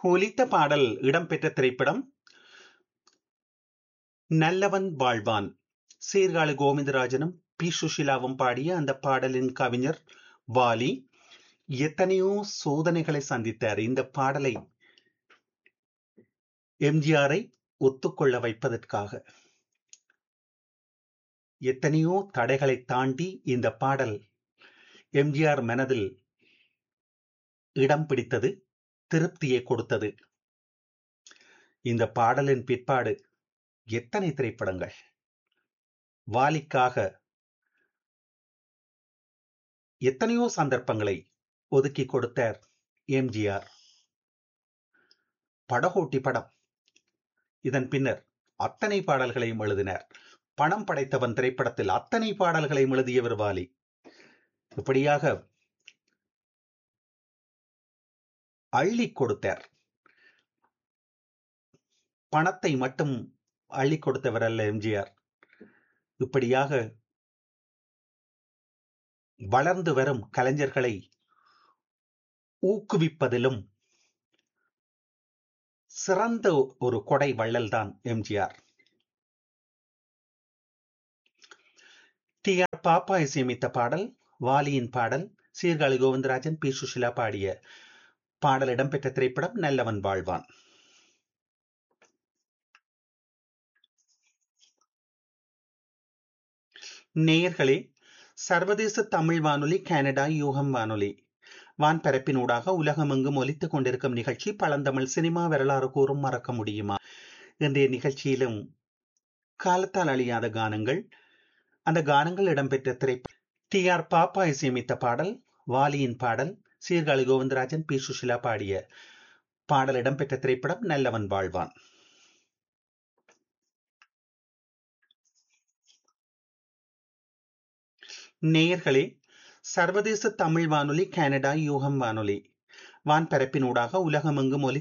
ஒலித்த பாடல் இடம்பெற்ற திரைப்படம் நல்லவன் வாழ்வான் சீர்காழி கோவிந்தராஜனும் பி சுஷிலாவும் பாடிய அந்த பாடலின் கவிஞர் வாலி எத்தனையோ சோதனைகளை சந்தித்தார் இந்த பாடலை எம்ஜிஆரை ஒத்துக்கொள்ள வைப்பதற்காக எத்தனையோ தடைகளை தாண்டி இந்த பாடல் எம்ஜிஆர் மனதில் இடம் பிடித்தது திருப்தியை கொடுத்தது இந்த பாடலின் பிற்பாடு எத்தனை திரைப்படங்கள் வாலிக்காக எத்தனையோ சந்தர்ப்பங்களை ஒதுக்கி கொடுத்தார் எம்ஜிஆர் படகோட்டி படம் இதன் பின்னர் அத்தனை பாடல்களையும் எழுதினார் பணம் படைத்தவன் திரைப்படத்தில் அத்தனை பாடல்களையும் எழுதியவர் வாலி இப்படியாக அள்ளி கொடுத்தார் பணத்தை மட்டும் அள்ளி கொடுத்தவர் அல்ல எம்ஜிஆர் இப்படியாக வளர்ந்து வரும் கலைஞர்களை ஊக்குவிப்பதிலும் சிறந்த ஒரு கொடை வள்ளல் தான் எம்ஜிஆர் டி ஆர் பாப்பா இசையமைத்த பாடல் வாலியின் பாடல் சீர்காழி கோவிந்தராஜன் பி சுஷிலா பாடிய பாடல் இடம்பெற்ற திரைப்படம் நல்லவன் வாழ்வான் நேயர்களே சர்வதேச தமிழ் வானொலி கனடா யூகம் வானொலி வான்பரப்பினூடாக உலகமெங்கும் ஒலித்துக் கொண்டிருக்கும் நிகழ்ச்சி பழந்தமிழ் சினிமா வரலாறு கூறும் மறக்க முடியுமா இன்றைய நிகழ்ச்சியிலும் காலத்தால் அழியாத கானங்கள் அந்த கானங்கள் இடம்பெற்ற திரைப்படம் டி ஆர் பாப்பா இசையமைத்த பாடல் வாலியின் பாடல் சீர்காழி கோவிந்தராஜன் பி சுஷிலா பாடிய பாடல் இடம்பெற்ற திரைப்படம் நல்லவன் வாழ்வான் நேயர்களே சர்வதேச தமிழ் வானொலி கனடா யூகம் வானொலி வான்பரப்பினூடாக உலகமெங்கும் ஒலி